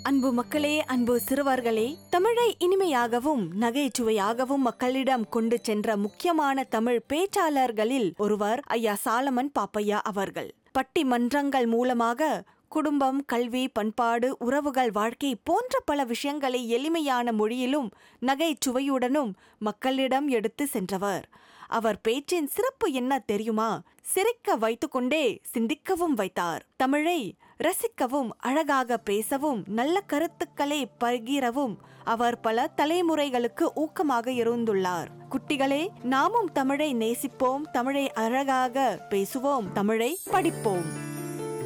அன்பு மக்களே அன்பு சிறுவர்களே தமிழை இனிமையாகவும் நகைச்சுவையாகவும் மக்களிடம் கொண்டு சென்ற முக்கியமான தமிழ் பேச்சாளர்களில் ஒருவர் ஐயா சாலமன் பாப்பையா அவர்கள் பட்டிமன்றங்கள் மூலமாக குடும்பம் கல்வி பண்பாடு உறவுகள் வாழ்க்கை போன்ற பல விஷயங்களை எளிமையான மொழியிலும் நகைச்சுவையுடனும் மக்களிடம் எடுத்து சென்றவர் அவர் பேச்சின் சிறப்பு என்ன தெரியுமா சிரிக்க வைத்துக்கொண்டே சிந்திக்கவும் வைத்தார் தமிழை ரசிக்கவும் அழகாக பேசவும் நல்ல கருத்துக்களை பகிரவும் அவர் பல தலைமுறைகளுக்கு ஊக்கமாக இருந்துள்ளார் குட்டிகளே நாமும் தமிழை நேசிப்போம் தமிழை அழகாக பேசுவோம் தமிழை படிப்போம்